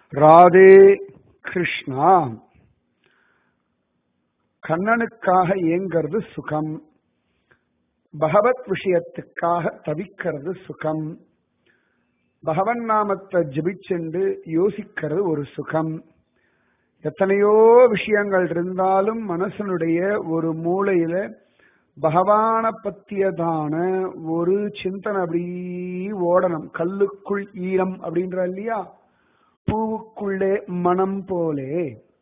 ராதே கிருஷ்ணா கண்ணனுக்காக ஏங்கிறது சுகம் பகவத் விஷயத்துக்காக தவிக்கிறது சுகம் பகவன் நாமத்தை ஜபிச்சென்று யோசிக்கிறது ஒரு சுகம் எத்தனையோ விஷயங்கள் இருந்தாலும் மனசனுடைய ஒரு மூளையில பகவான பத்தியதான ஒரு சிந்தனை அப்படி ஓடணும் கல்லுக்குள் ஈரம் அப்படின்ற இல்லையா பூவுக்குள்ளே மனம் போலே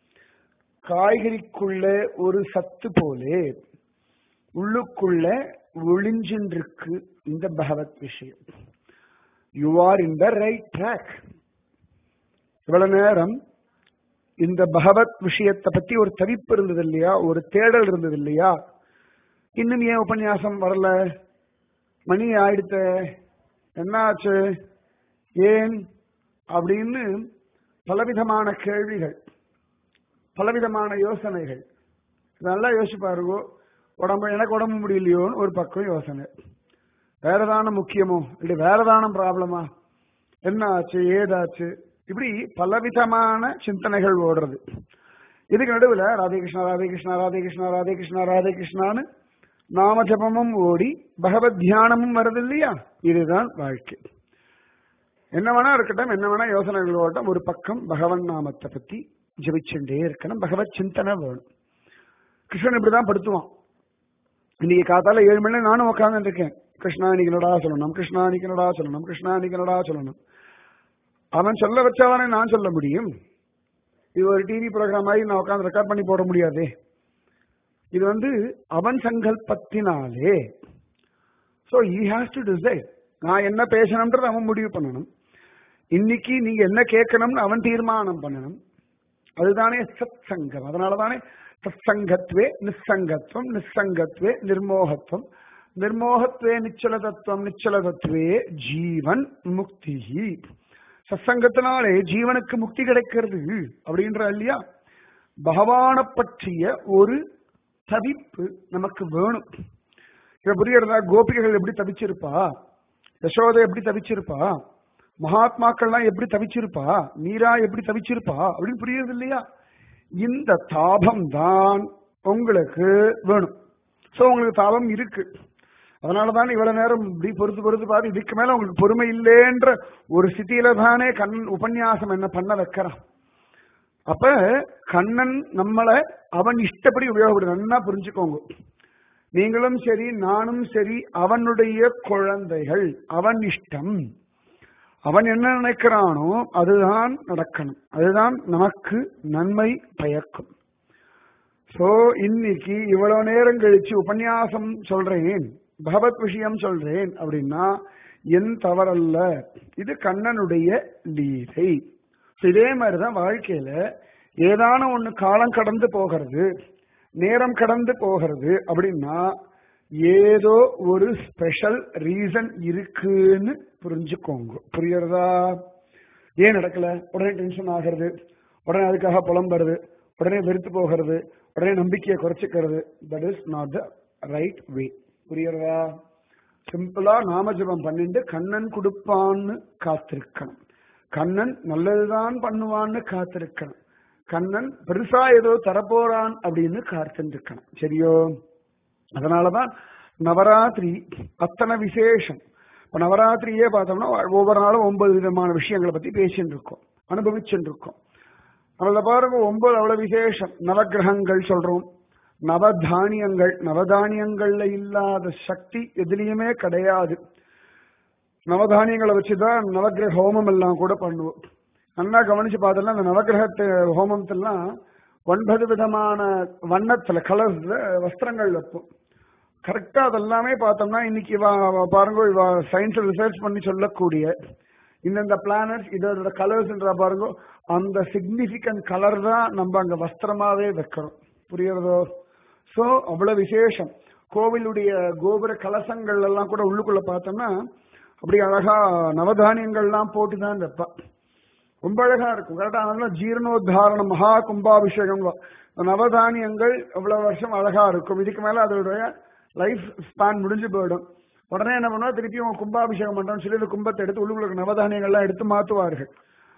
காய்கறிக்குள்ளே ஒரு சத்து போலே உள்ளுக்குள்ள ஒளிஞ்சின்றிருக்கு இந்த பகவத் விஷயம் you are in the right track இவ்வளவு நேரம் இந்த பகவத் விஷயத்தை பத்தி ஒரு தவிப்பு இருந்தது இல்லையா ஒரு தேடல் இருந்தது இல்லையா இன்னும் ஏன் உபன்யாசம் வரல மணி ஆயிடுத்த என்னாச்சு ஏன் அப்படின்னு பலவிதமான கேள்விகள் பலவிதமான யோசனைகள் நல்லா யோசிச்சு பாருங்க உடம்பு எனக்கு உடம்பு முடியலையோன்னு ஒரு பக்கம் யோசனை வேற தானம் முக்கியமோ இல்லை வேற தானம் ப்ராப்ளமா என்ன ஆச்சு ஏதாச்சு இப்படி பலவிதமான சிந்தனைகள் ஓடுறது இதுக்கு நடுவில் ராதே கிருஷ்ணா ராதே கிருஷ்ணா ராதே கிருஷ்ணா ராதே கிருஷ்ணா ராதே கிருஷ்ணான்னு நாம ஜபமும் ஓடி பகவத் தியானமும் வருது இல்லையா இதுதான் வாழ்க்கை என்ன வேணா இருக்கட்டும் என்ன வேணா யோசனைகள் ஓட்டம் ஒரு பக்கம் பகவன் நாமத்தை பத்தி ஜபிச்சுட்டே இருக்கணும் பகவத் சிந்தனை வேணும் கிருஷ்ணன் இப்படிதான் படுத்துவான் இன்னைக்கு காத்தால ஏழு மணி நானும் உட்கார்ந்து இருக்கேன் கிருஷ்ணா இன்னைக்கு நடா சொல்லணும் கிருஷ்ணா இன்னைக்கு நடா சொல்லணும் கிருஷ்ணா இன்னைக்கு நடா சொல்லணும் அவன் சொல்ல வச்சாதானே நான் சொல்ல முடியும் இது ஒரு டிவி ப்ரோக்ராம் மாதிரி நான் உட்காந்து ரெக்கார்ட் பண்ணி போட முடியாதே இது வந்து அவன் சங்கல்பத்தினாலே so he has to decide நான் என்ன பேசணும்ன்றது அவன் முடிவு பண்ணணும் இன்னைக்கு நீங்க என்ன கேட்கணும்னு அவன் தீர்மானம் பண்ணணும் அதுதானே சத் சங்கம் அதனால தானே சத் சங்கத்வே நிசங்கத்வம் நிசங்கத்வே நிர்மோகத்துவம் நிர்மோகத்வே நிச்சல தத்துவம் நிச்சல தத்துவே ஜீவன் முக்தி சத்சங்கத்தினாலே ஜீவனுக்கு முக்தி கிடைக்கிறது அப்படின்ற இல்லையா பகவான பற்றிய ஒரு தவிப்பு நமக்கு வேணும் இப்ப புரியறதா கோபிகைகள் எப்படி தவிச்சிருப்பா யசோதை எப்படி தவிச்சிருப்பா மகாத்மாக்கள்லாம் எப்படி தவிச்சிருப்பா மீரா எப்படி தவிச்சிருப்பா அப்படின்னு புரியுறது இல்லையா இந்த தாபம் தான் உங்களுக்கு வேணும் சோ உங்களுக்கு தாபம் இருக்கு அதனாலதான் இவ்வளவு நேரம் இப்படி பொறுத்து பொறுத்து பார்த்து இதுக்கு மேல உங்களுக்கு பொறுமை இல்லைன்ற ஒரு ஸ்திதியில தானே கண் உபன்யாசம் என்ன பண்ண வைக்கிறான் அப்ப கண்ணன் நம்மளை அவன் இஷ்டப்படி உபயோகப்படும் நல்லா புரிஞ்சுக்கோங்க நீங்களும் சரி நானும் சரி அவனுடைய குழந்தைகள் அவன் இஷ்டம் அவன் என்ன நினைக்கிறானோ அதுதான் நடக்கணும் அதுதான் நமக்கு நன்மை பயக்கும் சோ இன்னைக்கு இவ்வளவு நேரம் கழிச்சு உபன்யாசம் சொல்றேன் பகவத் விஷயம் சொல்றேன் அப்படின்னா என் தவறல்ல இது கண்ணனுடைய லீலை இதே மாதிரிதான் வாழ்க்கையில ஏதான ஒண்ணு காலம் கடந்து போகிறது நேரம் கடந்து போகிறது அப்படின்னா ஏதோ ஒரு ஸ்பெஷல் ரீசன் இருக்குன்னு புரிஞ்சுக்கோங்க புரியறதா ஏன் நடக்கல உடனே டென்ஷன் ஆகிறது உடனே அதுக்காக புலம்புறது உடனே வெறுத்து போகிறது உடனே நம்பிக்கையை குறைச்சிக்கிறது that is not the right way புரியறதா சிம்பிளா நாமஜபம் பண்ணிட்டு கண்ணன் கொடுப்பான்னு காத்திருக்கணும் கண்ணன் நல்லதுதான் பண்ணுவான்னு காத்திருக்கணும் கண்ணன் பெருசா ஏதோ தரப்போறான் அப்படின்னு காத்திருக்கணும் சரியோ அதனாலதான் நவராத்திரி அத்தனை விசேஷம் இப்ப நவராத்திரியே பார்த்தோம்னா ஒவ்வொரு நாளும் ஒன்பது விதமான விஷயங்களை பத்தி பேசிட்டு இருக்கோம் அனுபவிச்சுட்டு இருக்கோம் அதில் பாருங்க ஒன்பது அவ்வளவு விசேஷம் நவகிரகங்கள் சொல்றோம் நவதானியங்கள் நவதானியங்கள்ல இல்லாத சக்தி எதுலயுமே கிடையாது நவதானியங்களை வச்சுதான் நவகிரக ஹோமம் எல்லாம் கூட பண்ணுவோம் நல்லா கவனிச்சு பார்த்தோம்னா அந்த நவகிரகத்து ஹோமத்தெல்லாம் ஒன்பது விதமான வண்ணத்துல கலர்ஸ்ல வஸ்திரங்கள் வைப்போம் கரெக்டா அதெல்லாமே பார்த்தோம்னா இன்னைக்கு பாருங்க இவ சயின்ஸ் ரிசர்ச் பண்ணி சொல்லக்கூடிய இந்தந்த பிளானட்ஸ் இதோட கலர்ஸ்ன்ற பாருங்க அந்த சிக்னிபிகன்ட் கலர் தான் நம்ம அங்க வஸ்திரமாவே வைக்கிறோம் புரியுறதோ சோ அவ்வளவு விசேஷம் கோவிலுடைய கோபுர கலசங்கள் எல்லாம் கூட உள்ளுக்குள்ள பார்த்தோம்னா அப்படி அழகா நவதானியங்கள்லாம் போட்டு தான் வைப்பா ரொம்ப அழகா இருக்கும் கரெக்டா அதனால ஜீர்ணோத்தாரணம் மகா கும்பாபிஷேகம் நவதானியங்கள் அவ்வளவு வருஷம் அழகா இருக்கும் இதுக்கு மேல அதோடைய லைஃப் ஸ்பான் முடிஞ்சு போயிடும் உடனே என்ன பண்ணுவா திருப்பியும் கும்பாபிஷேகம் பண்றோம்னு சொல்லி இந்த கும்பத்தை எடுத்து உள்ளுக்குள்ள நவதானியங்கள்லாம் எடுத்து மாத்துவார்கள்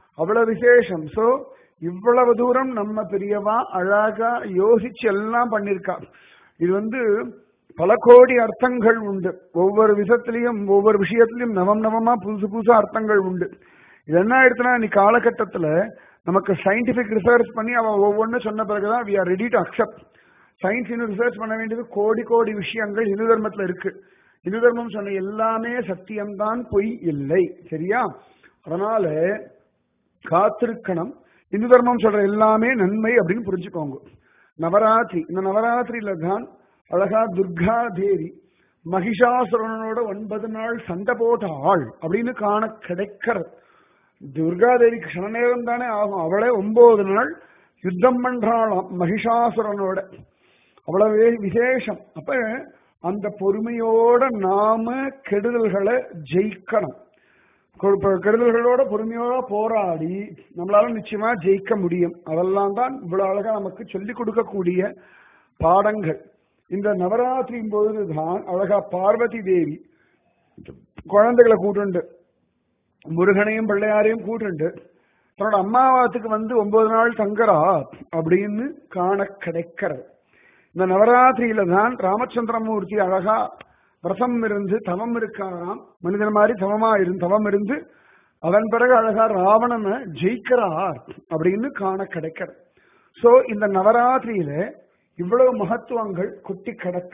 அவ்வளவு விசேஷம் சோ இவ்வளவு தூரம் நம்ம பெரியவா அழகா யோசிச்சு எல்லாம் பண்ணிருக்கா இது வந்து பல கோடி அர்த்தங்கள் உண்டு ஒவ்வொரு விதத்திலையும் ஒவ்வொரு விஷயத்திலையும் நவம் நவமா புதுசு புதுசா அர்த்தங்கள் உண்டு இது என்ன ஆயிடுச்சுன்னா இன்னைக்கு காலகட்டத்துல நமக்கு சயின்டிபிக் ரிசர்ச் பண்ணி அவன் ஒவ்வொன்றும் சொன்ன பிறகுதான் we are ready to accept science இன்னும் ரிசர்ச் பண்ண வேண்டியது கோடி கோடி விஷயங்கள் இந்து தர்மத்துல இருக்கு இந்து தர்மம் சொன்ன எல்லாமே சத்தியம்தான் பொய் இல்லை சரியா அதனால காத்திருக்கணும் இந்து தர்மம் சொல்ற எல்லாமே நன்மை அப்படின்னு புரிஞ்சுக்கோங்க நவராத்திரி இந்த நவராத்திரியில தான் அழகா துர்கா தேவி மகிஷாசுரனோட ஒன்பது நாள் சண்டை போட்ட ஆள் அப்படின்னு காண கிடைக்கிறது துர்கா தேவிக்கு க்ஷண நேரம் தானே ஆகும் அவளே ஒன்பது நாள் யுத்தம் பண்றாளாம் மகிஷாசுரனோட அவ்வளவு விசேஷம் அப்ப அந்த பொறுமையோட நாம கெடுதல்களை ஜெயிக்கணும் கொ- கெடுதல்களோட பொறுமையோட போராடி நம்மளால நிச்சயமா ஜெயிக்க முடியும் அதெல்லாம் தான் இவ்வளவு அழகா நமக்கு சொல்லிக் கொடுக்கக்கூடிய பாடங்கள் இந்த நவராத்திரியின் பொழுதுதான் அழகா பார்வதி தேவி குழந்தைகளை கூட்டுண்டு முருகனையும் பிள்ளையாரையும் கூட்டுண்டு தன்னோட அம்மாவாத்துக்கு வந்து ஒன்பது நாள் தங்கரா அப்படின்னு காண கிடைக்கிறது இந்த நவராத்திரியில தான் ராமச்சந்திரமூர்த்தி அழகா விரதம் இருந்து தவம் இருக்காராம் மனிதன் மாதிரி தவமா இருந்து தவம் இருந்து அதன் பிறகு அழகா ராவணனை ஜெயிக்கிறார் அப்படின்னு காண கிடைக்கிறது சோ இந்த நவராத்திரியில இவ்வளவு மகத்துவங்கள் கொட்டி கிடக்கு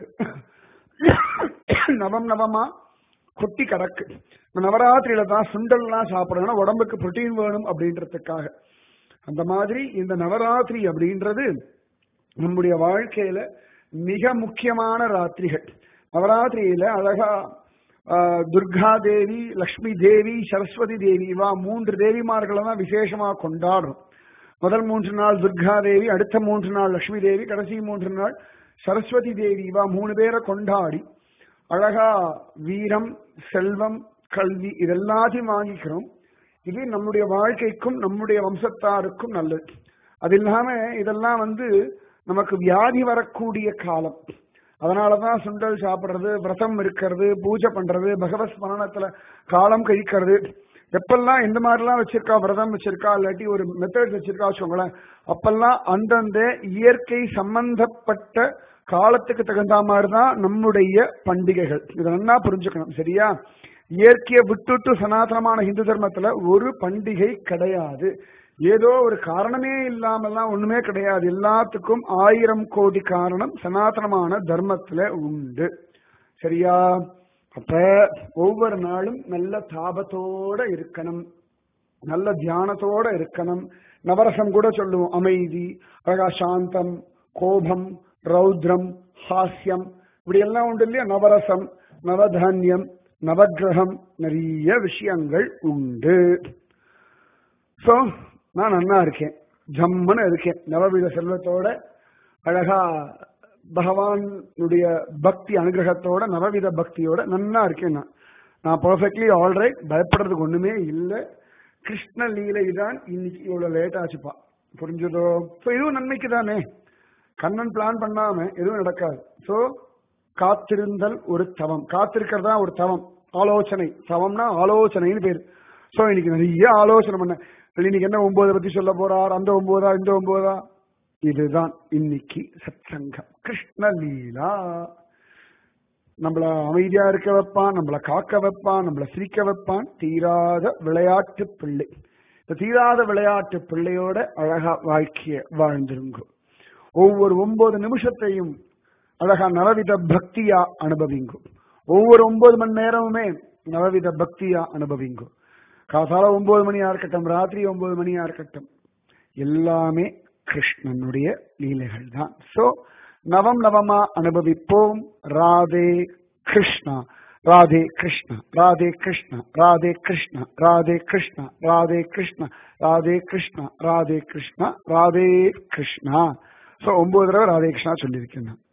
நவம் நவமா கொட்டி கிடக்கு இந்த நவராத்திரியில தான் சுண்டல்லாம் சாப்பிடணும் உடம்புக்கு புரோட்டீன் வேணும் அப்படின்றதுக்காக அந்த மாதிரி இந்த நவராத்திரி அப்படின்றது நம்முடைய வாழ்க்கையில மிக முக்கியமான ராத்திரிகள் நவராத்திரியில அழகா ஆஹ், துர்கா தேவி லக்ஷ்மி தேவி சரஸ்வதி தேவி இவா மூன்று தேவிமார்களை தான் விசேஷமா கொண்டாடுறோம் முதல் மூன்று நாள் துர்கா தேவி அடுத்த மூன்று நாள் லக்ஷ்மி தேவி கடைசி மூன்று நாள் சரஸ்வதி தேவி இவா மூணு பேரை கொண்டாடி அழகா வீரம் செல்வம் கல்வி இதெல்லாத்தையும் வாங்கிக்கிறோம் இது நம்முடைய வாழ்க்கைக்கும் நம்முடைய வம்சத்தாருக்கும் நல்லது அது இல்லாம இதெல்லாம் வந்து நமக்கு வியாதி வரக்கூடிய காலம் அதனாலதான் சுண்டல் சாப்பிடுறது விரதம் இருக்கிறது பூஜை பண்றது பகவத் ஸ்மரணத்துல காலம் கழிக்கிறது எப்பெல்லாம் எந்த மாதிரிலாம் வச்சிருக்கா விரதம் வச்சிருக்கா இல்லாட்டி ஒரு மெத்தட் வச்சிருக்கா வச்சுக்கோங்களேன் அப்பெல்லாம் அந்தந்த இயற்கை சம்பந்தப்பட்ட காலத்துக்கு தகுந்த மாதிரி தான் நம்முடைய பண்டிகைகள் இதை நல்லா புரிஞ்சுக்கணும் சரியா இயற்கையை விட்டுட்டு சனாதனமான இந்து தர்மத்துல ஒரு பண்டிகை கிடையாது ஏதோ ஒரு காரணமே இல்லாமல்லாம் ஒண்ணுமே கிடையாது எல்லாத்துக்கும் ஆயிரம் கோடி காரணம் சனாதனமான தர்மத்துல உண்டு சரியா அப்ப ஒவ்வொரு நாளும் நல்ல தாபத்தோட இருக்கணும் நல்ல தியானத்தோட இருக்கணும் நவரசம் கூட சொல்லுவோம் அமைதி அழகா சாந்தம் கோபம் ரௌத்ரம் ஹாஸ்யம் இப்படி எல்லாம் உண்டு இல்லையா நவரசம் நவதானியம் நவக்கிரகம் நிறைய விஷயங்கள் உண்டு சோ நான் நன்னா இருக்கேன் ஜம்முன்னு இருக்கேன் நவவித செல்வத்தோட அழகா பகவானுடைய பக்தி அனுகிரகத்தோட நவவித பக்தியோட நன்னா இருக்கேன் நான் நான் பர்ஃபெக்ட்லி ஆல்ரைட் பயப்படுறதுக்கு ஒண்ணுமே இல்லை கிருஷ்ண லீலை தான் இன்னைக்கு இவ்வளவு லேட் ஆச்சுப்பா புரிஞ்சதோ ஸோ இதுவும் நன்மைக்கு தானே கண்ணன் பிளான் பண்ணாம எதுவும் நடக்காது சோ காத்திருந்தல் ஒரு தவம் காத்திருக்கிறதா ஒரு தவம் ஆலோசனை தவம்னா ஆலோசனைன்னு பேரு சோ இன்னைக்கு நிறைய ஆலோசனை பண்ண இன்னைக்கு என்ன ஒன்பதை பத்தி சொல்ல போறார் அந்த ஒன்பதா இந்த ஒன்பதா இதுதான் இன்னைக்கு சத்சங்கம் கிருஷ்ண லீலா நம்மள அமைதியா இருக்க வைப்பான் நம்மள காக்க வைப்பான் நம்மள சிரிக்க வைப்பான் தீராத விளையாட்டு பிள்ளை இந்த தீராத விளையாட்டு பிள்ளையோட அழகா வாழ்க்கைய வாழ்ந்துருங்க ஒவ்வொரு ஒன்பது நிமிஷத்தையும் அழகா நவவித பக்தியா அனுபவிங்க ஒவ்வொரு ஒன்பது மணி நேரமுமே நவவித பக்தியா அனுபவிங்க காசால ஒன்பது மணியா இருக்கட்டும் ராத்திரி ஒன்பது மணியா இருக்கட்டும் எல்லாமே கிருஷ்ணனுடைய லீலைகள் தான் சோ நவம் நவமா அனுபவிப்போம் ராதே கிருஷ்ணா ராதே கிருஷ்ணா ராதே கிருஷ்ணா ராதே கிருஷ்ணா ராதே கிருஷ்ணா ராதே கிருஷ்ணா ராதே கிருஷ்ணா ராதே கிருஷ்ணா ராதே கிருஷ்ணா சோ ஒன்பது தடவை ராதே கிருஷ்ணா சொல்லியிருக்கேன் நான்